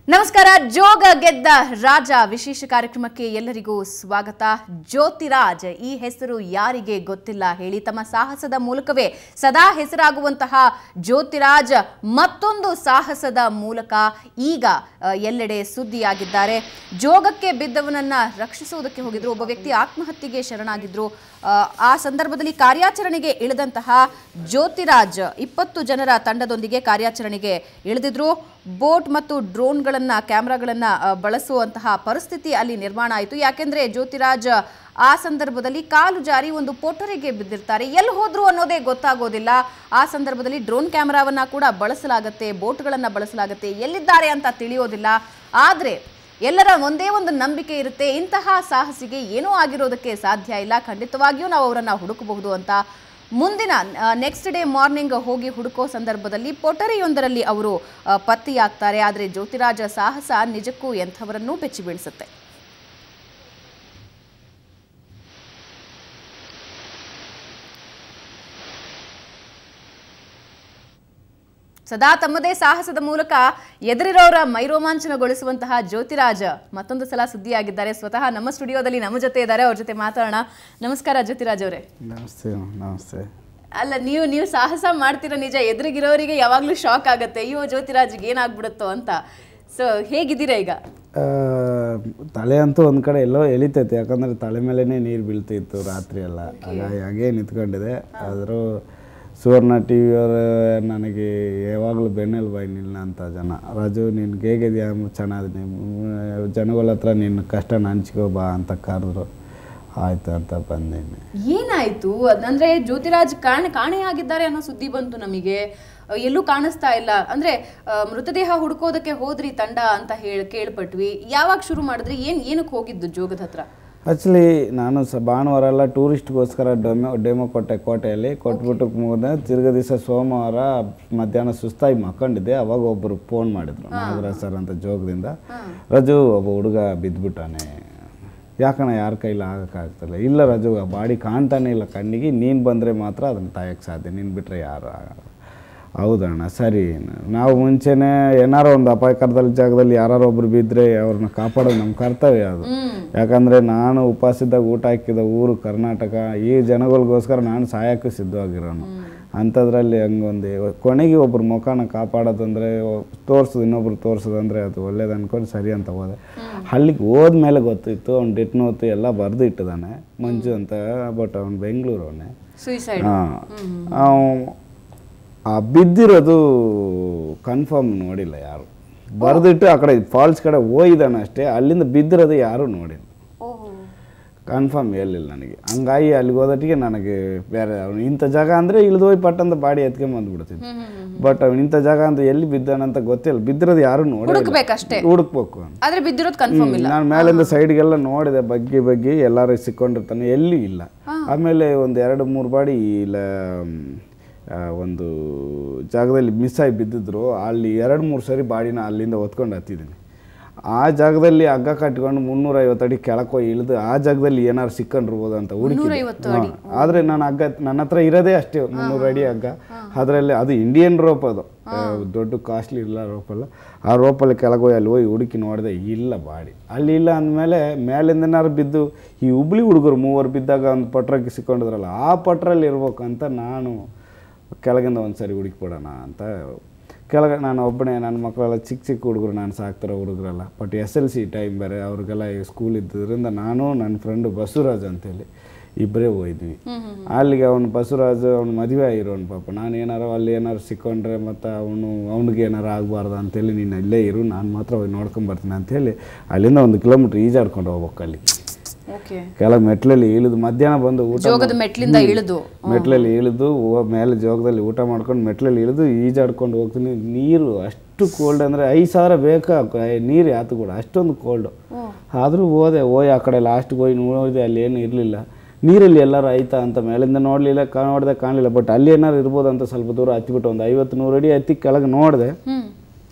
ನಮಸ್ಕಾರ ಜೋಗ ಗೆದ್ದ ರಾಜ ವಿಶೇಷ ಕಾರ್ಯಕ್ರಮಕ್ಕೆ ಎಲ್ಲರಿಗೂ ಸ್ವಾಗತ ಜ್ಯೋತಿರಾಜ್ ಈ ಹೆಸರು ಯಾರಿಗೆ ಗೊತ್ತಿಲ್ಲ ಹೇಳಿ ತಮ್ಮ ಸಾಹಸದ ಮೂಲಕವೇ ಸದಾ ಹೆಸರಾಗುವಂತಹ ಜ್ಯೋತಿರಾಜ್ ಮತ್ತೊಂದು ಸಾಹಸದ ಮೂಲಕ ಈಗ ಅ, ಎಲ್ಲೆಡೆ ಸುದ್ದಿಯಾಗಿದ್ದಾರೆ ಜೋಗಕ್ಕೆ ಬಿದ್ದವನನ್ನ ರಕ್ಷಿಸುವುದಕ್ಕೆ ಹೋಗಿದ್ರು ಒಬ್ಬ ವ್ಯಕ್ತಿ ಆತ್ಮಹತ್ಯೆಗೆ ಶರಣಾಗಿದ್ರು ಆ, ಆ ಸಂದರ್ಭದಲ್ಲಿ ಕಾರ್ಯಾಚರಣೆಗೆ ಇಳಿದಂತಹ ಜ್ಯೋತಿರಾಜ್ ಇಪ್ಪತ್ತು ಜನರ ತಂಡದೊಂದಿಗೆ ಕಾರ್ಯಾಚರಣೆಗೆ ಇಳಿದಿದ್ರು ಬೋಟ್ ಮತ್ತು ಡ್ರೋನ್ಗಳನ್ನ ಕ್ಯಾಮ್ರಾಗಳನ್ನ ಆ, ಬಳಸುವಂತಹ ಪರಿಸ್ಥಿತಿ ಅಲ್ಲಿ ನಿರ್ಮಾಣ ಆಯಿತು ಯಾಕೆಂದ್ರೆ ಜ್ಯೋತಿರಾಜ್ ಆ ಸಂದರ್ಭದಲ್ಲಿ ಕಾಲು ಜಾರಿ ಒಂದು ಪೊಟರಿಗೆ ಬಿದ್ದಿರ್ತಾರೆ ಎಲ್ಲಿ ಹೋದ್ರು ಅನ್ನೋದೇ ಗೊತ್ತಾಗೋದಿಲ್ಲ ಆ ಸಂದರ್ಭದಲ್ಲಿ ಡ್ರೋನ್ ಕ್ಯಾಮ್ರಾವನ್ನ ಕೂಡ ಬಳಸಲಾಗತ್ತೆ ಬೋಟ್ಗಳನ್ನ ಬಳಸಲಾಗತ್ತೆ ಎಲ್ಲಿದ್ದಾರೆ ಅಂತ ತಿಳಿಯೋದಿಲ್ಲ ಆದ್ರೆ ಎಲ್ಲರ ಒಂದೇ ಒಂದು ನಂಬಿಕೆ ಇರುತ್ತೆ ಇಂತಹ ಸಾಹಸಿಗೆ ಏನೂ ಆಗಿರೋದಕ್ಕೆ ಸಾಧ್ಯ ಇಲ್ಲ ಖಂಡಿತವಾಗಿಯೂ ನಾವು ಅವರನ್ನ ಹುಡುಕಬಹುದು ಅಂತ ಮುಂದಿನ ನೆಕ್ಸ್ಟ್ ಡೇ ಮಾರ್ನಿಂಗ್ ಹೋಗಿ ಹುಡುಕೋ ಸಂದರ್ಭದಲ್ಲಿ ಪೊಟರಿಯೊಂದರಲ್ಲಿ ಅವರು ಆ, ಪತ್ತೆಯಾಗ್ತಾರೆ ಆದರೆ ಜ್ಯೋತಿರಾಜ ಸಾಹಸ ನಿಜಕ್ಕೂ ಎಂಥವರನ್ನೂ ಬೆಚ್ಚಿ ಬೀಳಿಸುತ್ತೆ ಸದಾ ತಮ್ಮದೇ ಸಾಹಸದ ಮೂಲಕ ಎದುರಿರೋರ ಮೈರೋಮಾಂಚನಗೊಳಿಸುವಂತಹ ಜ್ಯೋತಿರಾಜ್ ಮತ್ತೊಂದು ಸಲ ಸುದ್ದಿಯಾಗಿದ್ದಾರೆ ಸ್ವತಃ ನಮ್ಮ ಸ್ಟುಡಿಯೋದಲ್ಲಿ ನಮ್ಮ ಜೊತೆ ಇದ್ದಾರೆ ಅವ್ರ ಜೊತೆ ಮಾತಾಡೋಣ ನಮಸ್ಕಾರ ಜ್ಯೋತಿರಾಜ್ ಅವರೇ ನಮಸ್ತೆ ನಮಸ್ತೆ ಅಲ್ಲ ನೀವು ನೀವು ಸಾಹಸ ಮಾಡ್ತೀರ ನಿಜ ಎದುರಿಗಿರೋರಿಗೆ ಯಾವಾಗಲೂ ಶಾಕ್ ಆಗುತ್ತೆ ಅಯ್ಯೋ ಜ್ಯೋತಿರಾಜ್ಗೆ ಏನಾಗ್ಬಿಡುತ್ತೋ ಅಂತ ಸೊ ಹೇಗಿದ್ದೀರಾ ಈಗ ಆ, ತಲೆ ಅಂತೂ ಒಂದು ಕಡೆ ಎಲ್ಲೋ ಎಳಿತೈತೆ ಯಾಕಂದರೆ ತಲೆ ಮೇಲೇ ನೀರು ಬೀಳ್ತಿತ್ತು ರಾತ್ರಿ ಎಲ್ಲ ಹಾಗಾಗಿ ಹಾಗೇ ನಿಂತ್ಕೊಂಡಿದೆ ಆದರೂ ಸುವರ್ಣ ಟಿ ವಿಯವರು ನನಗೆ ಯಾವಾಗಲೂ ಬೆನ್ನೆಲು ಬಾಯಿ ನಿಲ್ಲ ಅಂತ ಜನ ರಾಜು ನಿನ್ಗೆ ಹೇಗಿದೆಯಾ ಚೆನ್ನಾಗಿದೆ ಜನಗಳ ಹತ್ರ ನಿನ್ನ ಕಷ್ಟನ ಹಂಚ್ಕೋ ಬಾ ಅಂತ ಕರೆದ್ರು ಆಯ್ತು ಅಂತ ಬಂದೇನೆ ಏನಾಯ್ತು ಅದ್- ಅಂದ್ರೆ ಜ್ಯೋತಿರಾಜ್ ಕಾಣೆ ಕಾಣೆಯಾಗಿದ್ದಾರೆ ಅನ್ನೋ ಸುದ್ದಿ ಬಂತು ನಮಗೆ ಅಹ್, ಎಲ್ಲೂ ಕಾಣಿಸ್ತಾ ಇಲ್ಲ ಅಂದ್ರೆ ಅಹ್, ಮೃತದೇಹ ಹುಡ್ಕೋದಕ್ಕೆ ಹೋದ್ರಿ ತಂಡ ಅಂತ ಹೇಳಿ ಕೇಳ್ಪಟ್ವಿ ಯಾವಾಗ ಶುರು ಮಾಡಿದ್ರಿ ಏನ್ ಏನಕ್ಕೆ ಹೋಗಿದ್ದು ಜೋಗದ ಹತ್ರ ಆ್ಯಕ್ಚುಲಿ ನಾನು ಸ ಭಾನುವಾರ ಎಲ್ಲ ಟೂರಿಸ್ಟ್ಗೋಸ್ಕರ ಡೆಮೋ ಡೆಮೋ ಕೊಟ್ಟೆ ಕೋಟೆಯಲ್ಲಿ ಕೊಟ್ಬಿಟ್ಟು ಮುಗಿದ ತಿರ್ಗ ದಿವಸ ಸೋಮವಾರ ಮಧ್ಯಾಹ್ನ ಸುಸ್ತಾಗಿ ಮಕ್ಕೊಂಡಿದ್ದೆ ಅವಾಗ ಒಬ್ಬರು ಫೋನ್ ಮಾಡಿದ್ರು ನಾಗರಾಜ್ ಸರ್ ಅಂತ ಜೋಗದಿಂದ ರಜು ಒಬ್ಬ ಹುಡುಗ ಬಿದ್ದುಬಿಟ್ಟಾನೆ ಯಾಕಣ್ಣ ಯಾರ ಕೈಲಿ ಆಗಕ್ಕಾಗ್ತಿಲ್ಲ ಇಲ್ಲ ರಜು ಆ ಬಾಡಿ ಕಾಣ್ತಾನೆ ಇಲ್ಲ ಕಣ್ಣಿಗೆ ನೀನು ಬಂದರೆ ಮಾತ್ರ ಅದನ್ನು ತಾಯಕ್ಕೆ ಸಾಧ್ಯ ನೀನು ಬಿಟ್ಟರೆ ಯಾರು ಆಗಲ್ಲ ಹೌದಣ್ಣ ಸರಿ ನಾವು ಮುಂಚೆನೇ ಏನಾರೋ ಒಂದು ಅಪಾಯಕರದಲ್ಲಿ ಜಾಗದಲ್ಲಿ ಯಾರು ಒಬ್ರು ಬಿದ್ದರೆ ಅವ್ರನ್ನ ಕಾಪಾಡೋದು ನಮ್ಮ ಕರ್ತವ್ಯ ಅದು ಯಾಕಂದರೆ ನಾನು ಉಪವಾಸಿದ್ದಾಗ ಊಟ ಹಾಕಿದ ಊರು ಕರ್ನಾಟಕ ಈ ಜನಗಳಿಗೋಸ್ಕರ ನಾನು ಸಾಯಕ್ಕೂ ಸಿದ್ಧವಾಗಿರೋನು ಅಂಥದ್ರಲ್ಲಿ ಹಂಗೊಂದು ಕೊನೆಗೆ ಒಬ್ರು ಮುಖನ ಕಾಪಾಡೋದಂದರೆ ತೋರ್ಸೋದು ಇನ್ನೊಬ್ರು ತೋರ್ಸೋದಂದರೆ ಅದು ಒಳ್ಳೇದು ಅನ್ಕೊಂಡು ಸರಿ ಅಂತ ಹೋದೆ ಅಲ್ಲಿಗೆ ಹೋದ್ಮೇಲೆ ಗೊತ್ತಿತ್ತು ಅವ್ನು ಡೆಟ್ ನೋತು ಎಲ್ಲ ಬರೆದು ಇಟ್ಟಿದ್ದಾನೆ ಮಂಜು ಅಂತ ಬಟ್ ಅವ್ನು ಬೆಂಗಳೂರು ಅವನೇ ಸುಯಿಸೈಡ್ ಹಾಂ ಆ ಬಿದ್ದಿರೋದು ಕನ್ಫರ್ಮ್ ನೋಡಿಲ್ಲ ಯಾರು ಬರೆದಿಟ್ಟು ಆ ಕಡೆ ಫಾಲ್ಸ್ ಕಡೆ ಹೋಗಿದ್ದಾನೆ ಅಷ್ಟೇ ಅಲ್ಲಿಂದ ಬಿದ್ದಿರೋದು ಯಾರೂ ನೋಡಿಲ್ಲ ಕನ್ಫರ್ಮ್ ಹೇಳಿಲ್ಲ ನನಗೆ ಹಂಗಾಗಿ ಅಲ್ಲಿಗೆ ಹೋದಟ್ಟಿಗೆ ನನಗೆ ಬೇರೆ ಅವ್ನು ಇಂಥ ಜಾಗ ಅಂದರೆ ಇಳಿದು ಹೋಗಿ ಪಟ್ಟಂತ ಬಾಡಿ ಎತ್ಕೊಂಬಂದ್ಬಿಡ್ತಿದ್ದೆ ಬಟ್ ಅವ್ನು ಇಂಥ ಜಾಗ ಅಂತ ಎಲ್ಲಿ ಬಿದ್ದಾನಂತ ಗೊತ್ತಿಲ್ಲ ಬಿದ್ದಿರೋದು ಯಾರೂ ನೋಡಿ ಹುಡುಕ್ಬೇಕಷ್ಟೇ ಹುಡುಕ್ಬೇಕು ಆದ್ರೆ ಬಿದ್ದಿರೋದು ಕನ್ಫರ್ಮ್ ಇಲ್ಲ ನಾನು ಮೇಲಿಂದ ಸೈಡ್ಗೆಲ್ಲ ನೋಡಿದೆ ಬಗ್ಗಿ ಬಗ್ಗಿ ಎಲ್ಲರೂ ಸಿಕ್ಕೊಂಡಿರ್ತಾನೆ ಎಲ್ಲಿ ಇಲ್ಲ ಆಮೇಲೆ ಒಂದು ಎರಡು ಮೂರು ಬಾಡಿ ಇಲ್ಲ ಮ್, ಆ, ಒಂದು ಜಾಗದಲ್ಲಿ ಮಿಸ್ ಆಗಿ ಬಿದ್ದಿದ್ರು ಅಲ್ಲಿ ಎರಡು ಮೂರು ಸರಿ ಬಾಡಿನ ಅಲ್ಲಿಂದ ಹೊತ್ಕೊಂಡು ಹತ್ತಿದ್ದೀನಿ ಆ ಜಾಗದಲ್ಲಿ ಹಗ್ಗ ಕಟ್ಕೊಂಡು ಮುನ್ನೂರೈವತ್ತು ಅಡಿ ಕೆಳಕ್ಕೆ ಹೋಗಿ ಇಳಿದು ಆ ಜಾಗದಲ್ಲಿ ಏನಾರು ಸಿಕ್ಕೊಂಡಿರ್ಬೋದು ಅಂತ ಹುಡುಕಿ ಆದರೆ ನಾನು ಹಗ್ಗ ನನ್ನ ಹತ್ರ ಇರೋದೇ ಅಷ್ಟೇ ಮುನ್ನೂರು ಅಡಿ ಹಗ್ಗ ಅದರಲ್ಲಿ ಅದು ಇಂಡಿಯನ್ ರೋಪ್ ಅದು ಆ, ದೊಡ್ಡ ಕಾಸ್ಟ್ಲಿ ಇಲ್ಲ ರೋಪ್ ಅಲ್ಲ ಆ ರೋಪಲ್ಲಿ ಕೆಳಗೆ ಹೋಗಿ ಅಲ್ಲಿ ಹೋಗಿ ಹುಡುಕಿ ನೋಡಿದೆ ಇಲ್ಲ ಬಾಡಿ ಅಲ್ಲಿ ಇಲ್ಲ ಅಂದಮೇಲೆ ಮೇಲಿಂದ ಏನಾರು ಬಿದ್ದು ಈ ಹುಬ್ಳಿ ಹುಡುಗರು ಮೂವರು ಬಿದ್ದಾಗ ಒಂದು ಪಟ್ರಕ್ಕೆ ಸಿಕ್ಕೊಂಡಿದ್ರಲ್ಲ ಆ ಪಟ್ರಲ್ಲಿ ಇರ್ಬೇಕಂತ ನಾನು ಕೆಳಗಿಂದ ಒಂದು ಸರಿ ಹುಡುಕಿಬಿಡೋಣ ಅಂತ ಕೆಳಗೆ ನಾನು ಒಬ್ಬನೇ ನನ್ನ ಮಕ್ಕಳೆಲ್ಲ ಚಿಕ್ಕ ಚಿಕ್ಕ ಹುಡುಗರು ನಾನು ಸಾಕ್ತಿರೋ ಹುಡುಗರೆಲ್ಲ but S L C time ಬೇರೆ ಅವ್ರಿಗೆಲ್ಲ ಸ್ಕೂಲ್ ಇದ್ದಿದ್ದರಿಂದ ನಾನು ನನ್ನ ಫ್ರೆಂಡು ಬಸವರಾಜ್ ಅಂತೇಳಿ ಇಬ್ಬರೇ ಹೋಗಿದ್ವಿ ಅಲ್ಲಿಗೆ ಅವನು ಬಸವರಾಜ್ ಅವ್ನು ಮದುವೆ ಆಗಿರೋನು ಪಾಪ ನಾನು ಏನಾರು ಅಲ್ಲಿ ಏನಾರು ಸಿಕ್ಕೊಂಡ್ರೆ ಮತ್ತು ಅವನು ಅವ್ನಿಗೆ ಏನಾರು ಆಗಬಾರ್ದು ಅಂತೇಳಿ ನೀನು ಇಲ್ಲೇ ಇರು ನಾನು ಮಾತ್ರ ಹೋಗಿ ನೋಡ್ಕೊಂಬರ್ತೀನಿ ಅಂತೇಳಿ ಅಲ್ಲಿಂದ ಒಂದು ಕಿಲೋಮೀಟ್ರ್ ಈಜಾಡ್ಕೊಂಡು ಹೋಗ್ಬೇಕು ಅಲ್ಲಿ ಓಕೆ ಕೆಳಗೆ ಮೆಟ್ಲಲ್ಲಿ ಇಳಿದು ಮಧ್ಯಾಹ್ನ ಬಂದು ಊಟ ಜೋಗದ ಮೆಟ್ಲಿಂದ ಇಳಿದು ಮೆಟ್ಲಲ್ಲಿ ಇಳಿದು ಹೋ- ಮೇಲೆ ಜೋಗದಲ್ಲಿ ಊಟ ಮಾಡ್ಕೊಂಡು ಮೆಟ್ಲಲ್ಲಿ ಇಳಿದು ಈಜಾಡ್ಕೊಂಡು ಹೋಗ್ತೀನಿ ನೀರು ಅಷ್ಟು ಕೋಲ್ಡ್ ಅಂದರೆ ಐದು ಸಾವಿರ ಬೇಕಾ ನೀರು ಯಾತು ಕೂಡ ಅಷ್ಟೊಂದು ಕೋಲ್ಡು ಆದರೂ ಹೋದೆ ಹೋಗಿ ಆ ಕಡೆ ಲಾಸ್ಟ್ಗೆ ಹೋಗಿ ನೋಡಿದೆ ಅಲ್ಲಿ ಏನು ಇರಲಿಲ್ಲ ನೀರಲ್ಲಿ ಎಲ್ಲರೂ ಆಯ್ತಾ ಅಂತ ಮೇಲಿಂದ ನೋಡಲಿಲ್ಲ ನೋಡಿದೆ ಕಾಣಲಿಲ್ಲ ಬಟ್ ಅಲ್ಲಿ ಏನಾರು ಇರ್ಬೋದು ಅಂತ ಸ್ವಲ್ಪ ದೂರ ಹತ್ತಿಬಿಟ್ಟು ಒಂದು ಐವತ್ತು ನೂರು ಅಡಿ ಹತ್ತಿ ಕೆಳಗೆ ನೋಡಿದೆ ಹ್ಮ್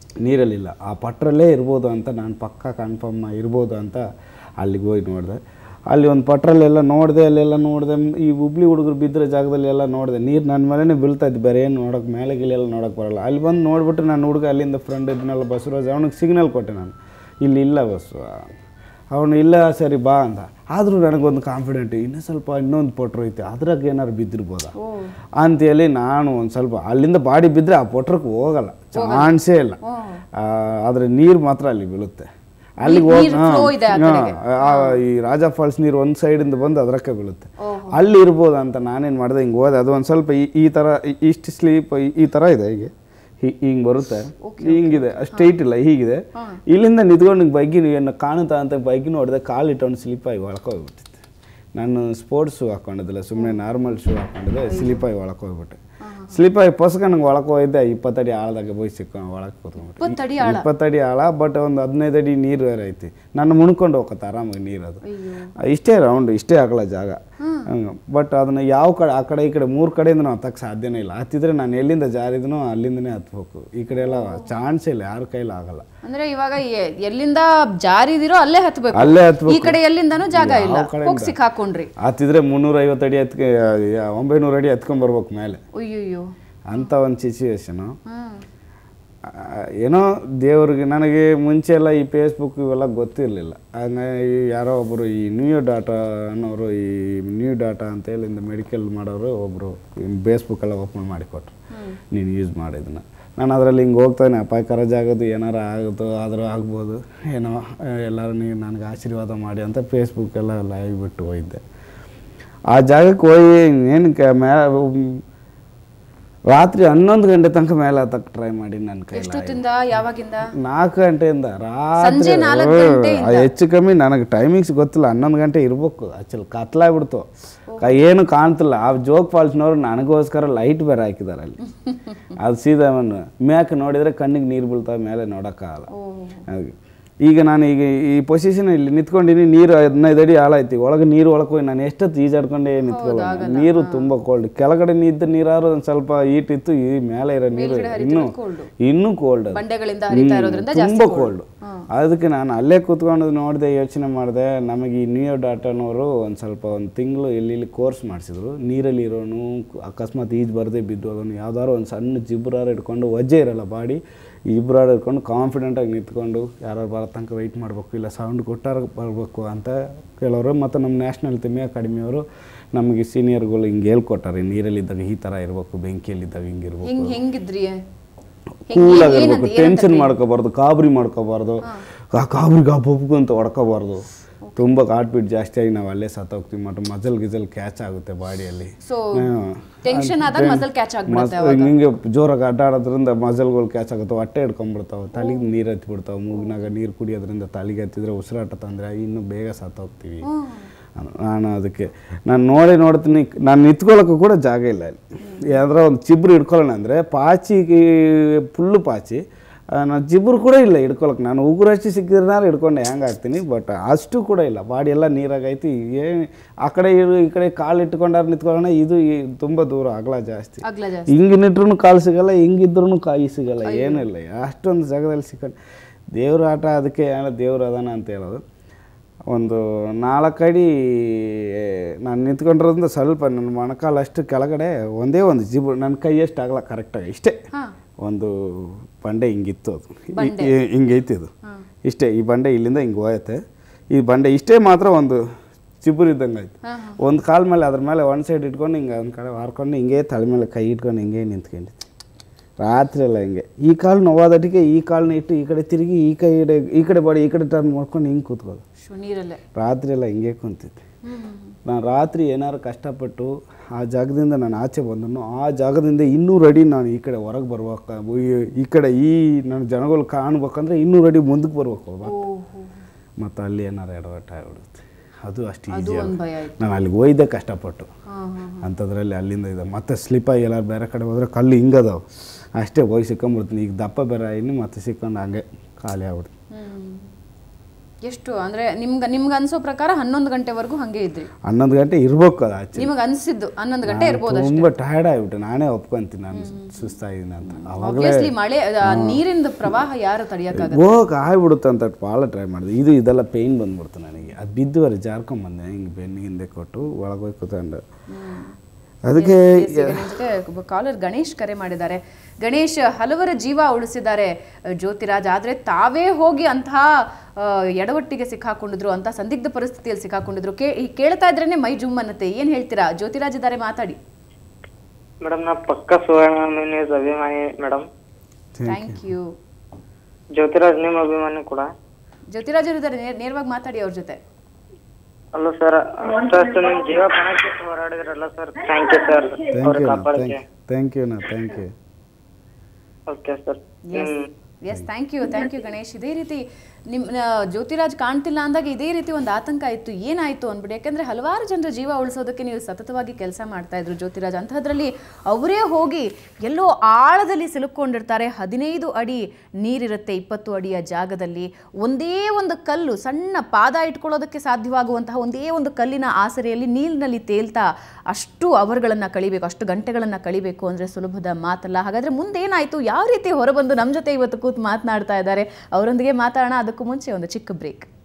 ನೀರಲ್ಲಿಲ್ಲ ಆ ಪಟ್ರಲ್ಲೇ ಇರ್ಬೋದು ಅಂತ ನಾನು ಪಕ್ಕ ಕನ್ಫರ್ಮ್ ಇರ್ಬೋದು ಅಂತ ಅಲ್ಲಿಗೆ ಹೋಗಿ ನೋಡಿದೆ ಅಲ್ಲಿ ಒಂದು ಪಟ್ರಲ್ಲೆಲ್ಲ ನೋಡಿದೆ ಅಲ್ಲೆಲ್ಲ ನೋಡಿದೆ ಈ ಹುಬ್ಳಿ ಹುಡುಗರು ಬಿದ್ದಿರೋ ಜಾಗದಲ್ಲಿ ಎಲ್ಲ ನೋಡಿದೆ ನೀರು ನನ್ನ ಮೇಲೇ ಬೀಳ್ತಾ ಇದ್ದು ಬೇರೆ ಏನು ನೋಡೋಕೆ ಮೇಲೆ ಗಿಲೆಲ್ಲ ನೋಡೋಕೆ ಬರಲ್ಲ ಅಲ್ಲಿ ಬಂದು ನೋಡ್ಬಿಟ್ಟು ನಾನು ಹುಡುಗ ಅಲ್ಲಿಂದ ಫ್ರೆಂಡ್ ಇದನ್ನೆಲ್ಲ ಬಸವರಾಜ್ ಅವನಿಗೆ ಸಿಗ್ನಲ್ ಕೊಟ್ಟೆ ನಾನು ಇಲ್ಲಿ ಇಲ್ಲ ಬಸ್ಸು ಅವನು ಇಲ್ಲ ಸರಿ ಬಾ ಅಂತ ಆದರೂ ನನಗೊಂದು ಕಾನ್ಫಿಡೆಂಟ್ ಇನ್ನೂ ಸ್ವಲ್ಪ ಇನ್ನೊಂದು ಪೊಟ್ರು ಐತೆ ಅದ್ರಾಗ ಏನಾರು ಬಿದ್ದಿರ್ಬೋದಾ ಅಂತೇಳಿ ನಾನು ಒಂದು ಸ್ವಲ್ಪ ಅಲ್ಲಿಂದ ಬಾಡಿ ಬಿದ್ದರೆ ಆ ಪೊಟ್ರಕ್ಕೆ ಹೋಗಲ್ಲ ಚಾನ್ಸೇ ಇಲ್ಲ ಆ, ಆದರೆ ನೀರು ಮಾತ್ರ ಅಲ್ಲಿ ಬೀಳುತ್ತೆ ಅಲ್ಲಿಗೆ ಹೋಗಿ flow ಇದೆ ಆ ಈ ರಾಜ ಫಾಲ್ಸ್ ನೀರು ಒಂದು ಸೈಡಿಂದ ಬಂದು ಅದರಕ್ಕೆ ಬೀಳುತ್ತೆ ಅಲ್ಲಿ ಇರ್ಬೋದು ಅಂತ ನಾನೇನು ಮಾಡಿದೆ ಹಿಂಗೆ ಹೋದೆ ಅದು ಒಂದು ಸ್ವಲ್ಪ ಈ- ಈ ಥರ ಈ- ಇಷ್ಟು ಸ್ಲೀಪ್ ಈ ಥರ ಇದೆ ಹೀಗೆ ಹಿಂಗೆ ಬರುತ್ತೆ ಹಿಂಗಿದೆ ಸ್ಟ್ರೈಟ್ ಇಲ್ಲ ಹೀಗಿದೆ ಇಲ್ಲಿಂದ ನಿಂತ್ಕೊಂಡು ಹಿಂಗೆ ಬೈಕಿನ ಏನು ಕಾಣುತ್ತಾ ಅಂತ ಬೈಕಿನ ಹೊಡೆದೆ ಕಾಲು ಇಟ್ಟೊಂಡು ಸ್ಲಿಪ್ ಆಗಿ ಒಳಕೋಗ್ಬಿಟ್ಟಿತ್ತು ನಾನು ಸ್ಪೋರ್ಟ್ಸ್ ಶೂ ಹಾಕೊಂಡಿದ್ದಿಲ್ಲ ಸುಮ್ಮನೆ ನಾರ್ಮಲ್ ಶೂ ಹಾಕೊಂಡಿದ್ದೆ ಸ್ಲಿಪ್ ಆಗಿ ಒಳಗೆ ಹೋಗ್ಬಿಟ್ಟೆ ಸ್ಲಿಪ್ ಆಗಿ ಪೊಸ್ಕ ನಂಗೆ ಒಳಗೆ ಹೋಗಿದ್ದೆ ಇಪ್ಪತ್ತಡಿ ಆಳದಾಗ ಹೋಗಿ ಸಿಕ್ಕೊಂಡು ಒಳಗೆ ಕೂತ್ಕೊಂಡ್ಬಿಟ್ಟೆ ಇಪ್ಪತ್ತಡಿ ಇಪ್ಪತ್ತಡಿ ಆಳ ಬಟ್ ಒಂದು ಹದಿನೈದು ಅಡಿ ನೀರು ಬೇರೆ ಐತಿ ನಾನು ಮುಣ್ಕೊಂಡು ಹೋಗತ್ತೆ ಆರಾಮಾಗಿ ನೀರು ಅದು ಇಷ್ಟೇ ರೌಂಡ್ ಇಷ್ಟೇ ಆಗಲ್ಲ ಜಾಗ ಬಟ್ ಅದನ್ನ ಯಾವ ಕಡೆ ಆ ಕಡೆ ಈ ಕಡೆ ಮೂರು ಕಡೆಯಿಂದ ನಾವು ಹತ್ತಕ್ಕೆ ಸಾಧ್ಯನೇ ಇಲ್ಲ ಹತ್ತಿದ್ರೆ ನಾನು ಎಲ್ಲಿಂದ ಜಾರಿದನೋ ಅಲ್ಲಿಂದನೇ ಹತ್ಬೇಕು ಈ ಕಡೆ ಎಲ್ಲ ಚಾನ್ಸ್ ಇಲ್ಲ ಯಾರ ಕೈಲಿ ಆಗಲ್ಲ ಅಂದ್ರೆ ಇವಾಗ ಎ- ಎಲ್ಲಿಂದ ಜಾರಿದಿರೋ ಅಲ್ಲೇ ಹತ್ಬೇಕು ಅಲ್ಲೇ ಹತ್ಬೇಕು ಈ ಕಡೆ ಎಲ್ಲಿಂದನೂ ಜಾಗ ಇಲ್ಲ ಯಾವ ಕಡೆಯಿಂದ? ಹೋಗಿ ಸಿಕ್ಕಾಕೊಂಡ್ರಿ ಹತ್ತಿದ್ರೆ ಮುನ್ನೂರೈವತ್ತು ಅಡಿ ಹತ್ಕೆ ಒಂಬೈನೂರು ಅಡಿ ಹತ್ಕೊಂಬರ್ಬೇಕು ಮೇಲೆ ಅಯ್ಯಯ್ಯೋ ಅಂಥ ಒಂದು ಸಿಚುವೇಶನು ಹ್ಮ್ ಏನೋ ದೇವ್ರಿಗೆ ನನಗೆ ಮುಂಚೆ ಎಲ್ಲ ಈ ಫೇಸ್ಬುಕ್ ಇವೆಲ್ಲ ಗೊತ್ತಿರಲಿಲ್ಲ ಹಂಗಾಗಿ ಯಾರೋ ಒಬ್ಬರು ಈ ನ್ಯೂ ಡಾಟಾ ಅನ್ನೋರು ಈ ನ್ಯೂ ಡಾಟಾ ಅಂತ ಹೇಳಿಂದ ಮೆಡಿಕಲ್ ಮಾಡೋರು ಒಬ್ಬರು ಫೇಸ್ಬುಕ್ ಎಲ್ಲ ಓಪನ್ ಮಾಡಿಕೊಟ್ರು ನೀನು ಯೂಸ್ ಮಾಡಿದ್ದನ್ನ ನಾನು ಅದರಲ್ಲಿ ಹಿಂಗೆ ಹೋಗ್ತಾನೆ ಅಪಾಯಕರ ಜಾಗದ್ದು ಏನಾರ ಆಗುತ್ತೋ ಆದರೂ ಆಗ್ಬೋದು ಏನೋ ಎಲ್ಲರೂ ನೀವು ನನಗೆ ಆಶೀರ್ವಾದ ಮಾಡಿ ಅಂತ ಫೇಸ್ಬುಕ್ ಎಲ್ಲ ಲೈವ್ ಬಿಟ್ಟು ಹೋಗಿದ್ದೆ ಆ ಜಾಗಕ್ಕೆ ಹೋಗಿ ಏನು ಕ ಮ್ಯಾ ರಾತ್ರಿ ಹನ್ನೊಂದು ಗಂಟೆ ತನಕ ಮೇಲೆ ಹತ್ತಕ್ಕೆ ಟ್ರೈ ಮಾಡಿ ನನ್ನ ಕೈ ಎಷ್ಟೊತ್ತಿಂದ ಯಾವಾಗಿಂದ ನಾಲ್ಕು ಗಂಟೆಯಿಂದ ಸಂಜೆ ರಾತ್ರಿ ನಾಲ್ಕು ಹ್ಮ್. ಗಂಟೆಯಿಂದ? ಅದು ಹೆಚ್ಚು ಕಮ್ಮಿ ನನಗೆ ಟೈಮಿಂಗ್ಸ್ ಗೊತ್ತಿಲ್ಲ ಹನ್ನೊಂದು ಗಂಟೆ ಇರ್ಬೇಕು ಆಕ್ಚುಲಿ ಕತ್ಲಾಗ್ಬಿಡ್ತು ಕ- ಏನು ಕಾಣ್ತಿಲ್ಲ ಆ ಜೋಗ್ ಫಾಲ್ಸ್ನವ್ರು ನನಗೋಸ್ಕರ ಲೈಟ್ ಬೇರೆ ಹಾಕಿದ್ದಾರೆ ಅಲ್ಲಿ ಅದು ಸೀದಾ ಅವನು ಮ್ಯಾಕ್ ನೋಡಿದ್ರೆ ಕಣ್ಣಿಗೆ ನೀರು ಬೀಳ್ತಾವೆ ಮೇಲೆ ನೋಡೋಕ್ಕಾಗಲ್ಲ ಹಾಗೆ ಈಗ ನಾನು ಈಗ ಈ ಪೊಸಿಷನ್ ಇಲ್ಲಿ ನಿಂತ್ಕೊಂಡಿನಿ ನೀರು ಹದಿನೈದು ಅಡಿ ಆಳ ಐತಿ ಒಳಗೆ ನೀರು ಒಳಗೆ ಹೋಗಿ ನಾನು ಎಷ್ಟೊತ್ತು ಈಜಾಡ್ಕೊಂಡೇ ನಿಂತ್ಕೊಳ್ಳೋಣ ನೀರು ತುಂಬ ಕೋಲ್ಡ್ ಕೆಳಗಡೆ ನಿಂತ ನೀರಾರು ಒಂದು ಸ್ವಲ್ಪ ಹೀಟ್ ಇತ್ತು ಈ ಮೇಲೆ ಇರೋ ನೀರು ಇನ್ನೂ ಇನ್ನೂ ಕೋಲ್ಡ್ ಅದು ಬಂಡೆಗಳಿಂದ ಹರಿತಾ ಇರೋದ್ರಿಂದ ತುಂಬ ಕೋಲ್ಡ್ ಅದಕ್ಕೆ ನಾನು ಅಲ್ಲೇ ಕೂತ್ಕೊಂಡು ನೋಡಿದೆ ಯೋಚನೆ ಮಾಡಿದೆ ನಮಗೆ ಈ ನ್ಯೂ ಡಾಟಾನವರು ಒಂದು ಸ್ವಲ್ಪ ಒಂದು ತಿಂಗಳು ಇಲ್ಲಿ ಇಲ್ಲಿ ಕೋರ್ಸ್ ಮಾಡಿಸಿದ್ರು ನೀರಲ್ಲಿ ಇರೋನು ಅಕಸ್ಮಾತ್ ಈಜು ಬರದೇ ಬಿದ್ದು ಅದನ್ನು ಯಾವ್ದಾದ್ರು ಒಂದು ಸಣ್ಣ ಜಿಬ್ರಾರ ಇಟ್ಕೊಂಡು ವಜ್ಜೆ ಇರಲ್ಲ ಬಾಡಿ ಇಬ್ಬರಾರು ಇಟ್ಕೊಂಡು ಕಾನ್ಫಿಡೆಂಟಾಗಿ ನಿಂತ್ಕೊಂಡು ಯಾರು ಬರೋ ತನಕ ವೆಯ್ಟ್ ಮಾಡಬೇಕು ಇಲ್ಲ ಸೌಂಡ್ ಕೊಟ್ಟಾರ ಬರಬೇಕು ಅಂತ ಕೇಳೋರು ಮತ್ತು ನಮ್ಮ ನ್ಯಾಷನಲ್ ತಿಮ್ಮೆ ಅಕಾಡೆಮಿಯವರು ನಮಗೆ ಸೀನಿಯರ್ಗಳು ಹಿಂಗೆ ಹೇಳ್ಕೊಟ್ಟಾರೆ ನೀರಲ್ಲಿದ್ದಾಗ ಈ ಥರ ಇರಬೇಕು ಬೆಂಕಿಯಲ್ಲಿದ್ದಾಗ ಹಿಂಗಿರ್ಬೇಕು ಹೆಂಗ್ ಹೆಂಗಿದ್ರಿ ಕೂಲ್ ಆಗಿರ್ಬೇಕು ಟೆನ್ಷನ್ ಮಾಡ್ಕೋಬಾರ್ದು ಕಾಬರಿ ಮಾಡ್ಕೋಬಾರ್ದು ಆ ಕಾಬ್ರಿಗೆ ಹಬ್ಬ ಅಂತ ಹೊಡ್ಕೋಬಾರ್ದು ತುಂಬ ಹಾರ್ಟ್ ಬೀಟ್ ಜಾಸ್ತಿ ಆಗಿ ನಾವು ಅಲ್ಲೇ ಸತ್ತೋಗ್ತೀವಿ ಮತ್ತು ಮಜಲ್ ಗಿಜಲ್ ಕ್ಯಾಚ್ ಆಗುತ್ತೆ ಬಾಡಿಯಲ್ಲಿ ಸೊ ಟೆನ್ಷನ್ ಆದಾಗ ಮಸಲ್ ಕ್ಯಾಚ್ ಆಗ್ಬಿಡುತ್ತೆ ಹಿಂಗೆ ಜೋರಾಗಿ ಅಡ್ಡಾಡೋದ್ರಿಂದ ಮಜಲ್ಗಳು ಕ್ಯಾಚ್ ಆಗುತ್ತೆ ಹೊಟ್ಟೆ ಹಿಡ್ಕೊಂಡ್ಬಿಡ್ತಾವೆ ತಲೆಗೆ ನೀರು ಹತ್ತಿಬಿಡ್ತಾವೆ ಮೂಗಿನಾಗ ನೀರು ಕುಡಿಯೋದ್ರಿಂದ ತಲೆಗೆ ಹತ್ತಿದ್ರೆ ಉಸಿರಾಟ ತೊಂದರೆ ಇನ್ನೂ ಬೇಗ ಸತ್ತೋಗ್ತೀವಿ ನಾನು ಅದಕ್ಕೆ ನಾನು ನೋಡಿ ನೋಡ್ತೀನಿ ನಾನು ನಿಂತ್ಕೊಳ್ಳೋಕ್ಕೂ ಕೂಡ ಜಾಗ ಇಲ್ಲ ಅಲ್ಲಿ ಯಾವ್ದಾರ ಒಂದು ಚಿಬ್ರು ಹಿಡ್ಕೊಳ್ಳೋಣ ಅಂದರೆ ಪಾಚಿ ಫುಲ್ಲು ಪಾಚಿ ಆ, ನಾನು ಜಿಬ್ರು ಕೂಡ ಇಲ್ಲ ಹಿಡ್ಕೊಳಕ್ಕೆ ನಾನು ಉಗುರು ಹಚ್ಚಿ ಸಿಕ್ಕಿದ್ರೆ ಹಿಡ್ಕೊಂಡೆ ಹೆಂಗೆ ಆಗ್ತೀನಿ ಬಟ್ ಅಷ್ಟು ಕೂಡ ಇಲ್ಲ ಬಾಡಿ ಎಲ್ಲ ನೀರಾಗೈತಿ ಏನು ಆ ಕಡೆ ಇರು- ಈ ಕಡೆ ಕಾಲು ಇಟ್ಕೊಂಡಾರ ನಿಂತ್ಕೊಳ್ಳೋಣ ಇದು ಈ- ತುಂಬ ದೂರ ಅಗಲ ಜಾಸ್ತಿ ಅಗ್ಲ ಜಾಸ್ತಿ ಹಿಂಗಿನಿಟ್ರು ಕಾಲು ಸಿಗಲ್ಲ ಹಿಂಗಿದ್ರು ಕಾಯಿ ಸಿಗಲ್ಲ ಏನಿಲ್ಲ ಅಷ್ಟೊಂದು ಜಾಗದಲ್ಲಿ ಸಿಕ್ಕೊಂಡು ದೇವ್ರ ಆಟ ಅದಕ್ಕೆ ಏನೋ ದೇವ್ರು ಅದಾನ ಅಂತ ಹೇಳೋದು ಒಂದು ನಾಲ್ಕಡಿ ನಾನು ನಿಂತ್ಕೊಂಡಿರೋದ್ರಿಂದ ಸ್ವಲ್ಪ ನನ್ನ ಮೊಣಕಾಲು ಅಷ್ಟು ಕೆಳಗಡೆ ಒಂದೇ ಒಂದು ಜಿಬು ನನ್ನ ಕೈ ಎಷ್ಟು ಆಗಲ್ಲ ಕರೆಕ್ಟಾಗಿ ಇಷ್ಟೇ ಹಾ ಒಂದು ಬಂಡೆ ಹಿಂಗಿತ್ತು ಅದು ಈ- ಹಿಂಗೈತಿ ಇದು ಇಷ್ಟೇ ಈ ಬಂಡೆ ಇಲ್ಲಿಂದ ಹಿಂಗೆ ಹೋಯತ್ತೆ ಈ ಬಂಡೆ ಇಷ್ಟೇ ಮಾತ್ರ ಒಂದು ಚಿಬುರು ಇದ್ದಂಗೆ ಆಯ್ತು ಹಾ, ಒಂದು ಕಾಲ ಮೇಲೆ ಅದ್ರ ಮೇಲೆ ಒಂದು ಸೈಡ್ ಇಟ್ಕೊಂಡು ಹಿಂಗೆ ಒಂದು ಕಡೆ ಹಾರ್ಕೊಂಡು ಹಿಂಗೆ ತಲೆ ಮೇಲೆ ಕೈ ಇಟ್ಕೊಂಡು ಹಿಂಗೆ ನಿಂತ್ಕೊಂಡಿತ್ತು ರಾತ್ರಿ ಎಲ್ಲ ಹಿಂಗೆ ಈ ಕಾಲು ನೋವಾದಟಿಗೆ ಈ ಕಾಲನ್ನ ಇಟ್ಟು ಈ ಕಡೆ ತಿರುಗಿ ಈ ಕೈ ಇಡೆ- ಈ ಕಡೆ ಬಾಡಿ ಈ ಕಡೆ ಟರ್ನ್ ಮಾಡ್ಕೊಂಡು ಹಿಂಗೆ ಕೂತ್ಕೋದು ಶು ನೀರಲ್ಲೇ ರಾತ್ರಿ ಎಲ್ಲ ಹಿಂಗೆ ಕುಂತಿದ್ದೆ ನಾನು ರಾತ್ರಿ ಏನಾರು ಕಷ್ಟಪಟ್ಟು ಆ ಜಾಗದಿಂದ ನಾನು ಆಚೆ ಬಂದನು ಆ ಜಾಗದಿಂದ ಇನ್ನೂರು ಅಡಿ ನಾನು ಈ ಕಡೆ ಹೊರಗೆ ಬರ್ಬೇಕು ಈ- ಈ ಕಡೆ ಈ ನನ್ನ ಜನಗಳು ಕಾಣ್ಬೇಕಂದ್ರೆ ಇನ್ನೂರು ಅಡಿ ಮುಂದಕ್ಕೆ ಬರ್ಬೇಕು ಓಹೋ ಮತ್ತು ಅಲ್ಲಿ ಏನಾರು ಎಡವಟ್ಟ ಆಗ್ಬಿಡುತ್ತೆ ಅದು ಅಷ್ಟು ಅದು ಈಸಿ ಒಂದ್ ಭಯ ಆಯ್ತು ನಾನು ಅಲ್ಲಿಗೆ ಹೋಯ್ದೆ ಕಷ್ಟಪಟ್ಟು ಹಾ ಹಾ ಅಂಥದ್ರಲ್ಲಿ ಅಲ್ಲಿಂದ ಇದೆ ಮತ್ತೆ ಸ್ಲಿಪ್ಪಾಗಿ ಎಲ್ಲಾರು ಬೇರೆ ಕಡೆ ಹೋದ್ರೆ ಕಲ್ಲು ಹಿಂಗದಾವೆ ಅಷ್ಟೇ ಹೋಗಿ ಸಿಕ್ಕೊಂಬಿಡ್ತೀನಿ ಈಗ ದಪ್ಪ ಬೇರೆ ಇನ್ನು ಮತ್ತೆ ಸಿಕ್ಕೊಂಡು ಹಂಗೆ ಖಾಲಿ ಆಗ್ಬಿಡ್ತೀನಿ ಹ್ಮ್ ಎಷ್ಟು ಅಂದ್ರೆ ನಿಮ್ಗೆ ನಿಮ್ಗೆ ಅನ್ಸೋ ಪ್ರಕಾರ ಹನ್ನೊಂದು ಗಂಟೆವರೆಗೂ ಹಂಗೆ ಇದ್ರಿ ಹನ್ನೊಂದು ಗಂಟೆ ಇರ್ಬೇಕು ಅದು ಆಚೆ ನಿಮಗೆ ಅನ್ಸಿದ್ದು ಹನ್ನೊಂದು ಗಂಟೆ ಇರ್ಬೋದು ತುಂಬ ಟಯರ್ಡ್ ಆಗಿಬಿಟ್ಟೆ ನಾನೇ ಒಪ್ಕೊಂತೀನಿ ನಾನು ಸುಸ್ತಾಗಿದ್ದೀನಿ ಅಂತ ಅವಾಗಲೇ ಆಬ್ವಿಯಸ್ಲಿ ಮಳೆ ಆ, ನೀರಿನ ಪ್ರವಾಹ ಯಾರು ತಡೆಯಕ್ಕಾಗ ಹೋಗಕ್ಕೆ ಆಗ್ಬಿಡುತ್ತೆ ಅಂತ ಭಾಳ ಟ್ರೈ ಮಾಡಿದೆ ಇದು ಇದೆಲ್ಲ ಪೇಯ್ನ್ ಬಂದ್ಬಿಡ್ತು ನನಗೆ ಅದು ಬಿದ್ದುವರೆ ಜಾರ್ಕೊಂಬಂದೆ ಹಿಂಗೆ ಬೆನ್ನು ಹಿಂದೆ ಕೊಟ್ಟು ಒಳಗೋಗಿ ಕೂತ್ಕೊಂಡು ಅದಕ್ಕೆ ನಿಮ್ ಜೊತೆ ಒಬ್ಬ ಕಾಲರ್ ಗಣೇಶ್ ಕರೆ ಮಾಡಿದ್ದಾರೆ ಗಣೇಶ್ ಹಲವರ ಜೀವ ಉಳಿಸಿದ್ದಾರೆ ಆ, ಜ್ಯೋತಿರಾಜ್ ಆದ್ರೆ ತಾವೇ ಹೋಗಿ ಅಂತಹ ಆ, ಎಡವಟ್ಟಿಗೆ ಸಿಕ್ಕಾಕೊಂಡಿದ್ರು ಅಂತ ಸಂದಿಗ್ಧ ಪರಿಸ್ಥಿತಿಯಲ್ಲಿ ಸಿಕ್ಕಾಕೊಂಡಿದ್ರು ಕೇ ಈ ಕೇಳ್ತಾ ಇದ್ರೇನೆ ಮೈ ಜುಮ್ ಅನ್ನತ್ತೆ ಏನ್ ಹೇಳ್ತೀರಾ ಜ್ಯೋತಿರಾಜ್ ಇದ್ದಾರೆ ಮಾತಾಡಿ ಮೇಡಮ್ ನಾ ಪಕ್ಕ ಸುವರ್ಣ ನ್ಯೂಸ್ ಅಭಿಮಾನಿ ಮೇಡಮ್ ಥ್ಯಾಂಕ್ ಯು ಜ್ಯೋತಿರಾಜ್ ನಿಮ್ಮ ಅಭಿಮಾನಿ ಕೂಡ ಜ್ಯೋತಿರಾಜ್ ಅವರು ಇದ್ದಾರೆ ನೇರ- ನೇರವಾಗಿ ಮಾತಾಡಿ ಅವ್ರ ಜೊತೆ ಅಲ್ಲ ಸರ್ ಅಷ್ಟು ನಿಮ್ ಜೀವ ಪಣಕ್ಕೆ ಹೋರಾಡಿದ್ರಲ್ಲ sir thank you sir thank ಅವ್ರ ಯು ಕಾಪಾಡಕ್ಕೆ ಥ್ಯಾಂಕ್ ಯು ನಾ thank you okay sir yes yes thank you thank you Ganesh ಇದೇ ರೀತಿ ನಿಮ್ಮ ಜ್ಯೋತಿರಾಜ್ ಕಾಣ್ತಿಲ್ಲ ಅಂದಾಗ ಇದೇ ರೀತಿ ಒಂದು ಆತಂಕ ಇತ್ತು ಏನಾಯಿತು ಅಂದ್ಬಿಟ್ಟು ಯಾಕಂದ್ರೆ ಹಲವಾರು ಜನರ ಜೀವ ಉಳಿಸೋದಕ್ಕೆ ನೀವು ಸತತವಾಗಿ ಕೆಲಸ ಮಾಡ್ತಾ ಇದ್ರು ಜ್ಯೋತಿರಾಜ್ ಅಂಥದ್ರಲ್ಲಿ ಅವರೇ ಹೋಗಿ ಎಲ್ಲೋ ಆಳದಲ್ಲಿ ಸಿಲುಕೊಂಡಿರ್ತಾರೆ ಹದಿನೈದು ಅಡಿ ನೀರಿರುತ್ತೆ ಇಪ್ಪತ್ತು ಅಡಿಯ ಜಾಗದಲ್ಲಿ ಒಂದೇ ಒಂದು ಕಲ್ಲು ಸಣ್ಣ ಪಾದ ಇಟ್ಕೊಳ್ಳೋದಕ್ಕೆ ಸಾಧ್ಯವಾಗುವಂತಹ ಒಂದೇ ಒಂದು ಕಲ್ಲಿನ ಆಸರೆಯಲ್ಲಿ ನೀರಿನಲ್ಲಿ ತೇಲ್ತಾ ಅಷ್ಟು ಅವರ್ಗಳನ್ನು ಕಳಿಬೇಕು ಅಷ್ಟು ಗಂಟೆಗಳನ್ನು ಕಳಿಬೇಕು ಅಂದರೆ ಸುಲಭದ ಮಾತಲ್ಲ ಹಾಗಾದರೆ ಮುಂದೇನಾಯಿತು ಯಾವ ರೀತಿ ಹೊರಬಂದು ನಮ್ಮ ಜೊತೆ ಇವತ್ತು ಕೂತು ಮಾತನಾಡ್ತಾ ಇದ್ದಾರೆ ಅವರೊಂದಿಗೆ ಮಾತಾಡೋಣ ಅದಕ್ಕೂ ಮುಂಚೆ ಒಂದು ಚಿಕ್ಕ ಬ್ರೇಕ್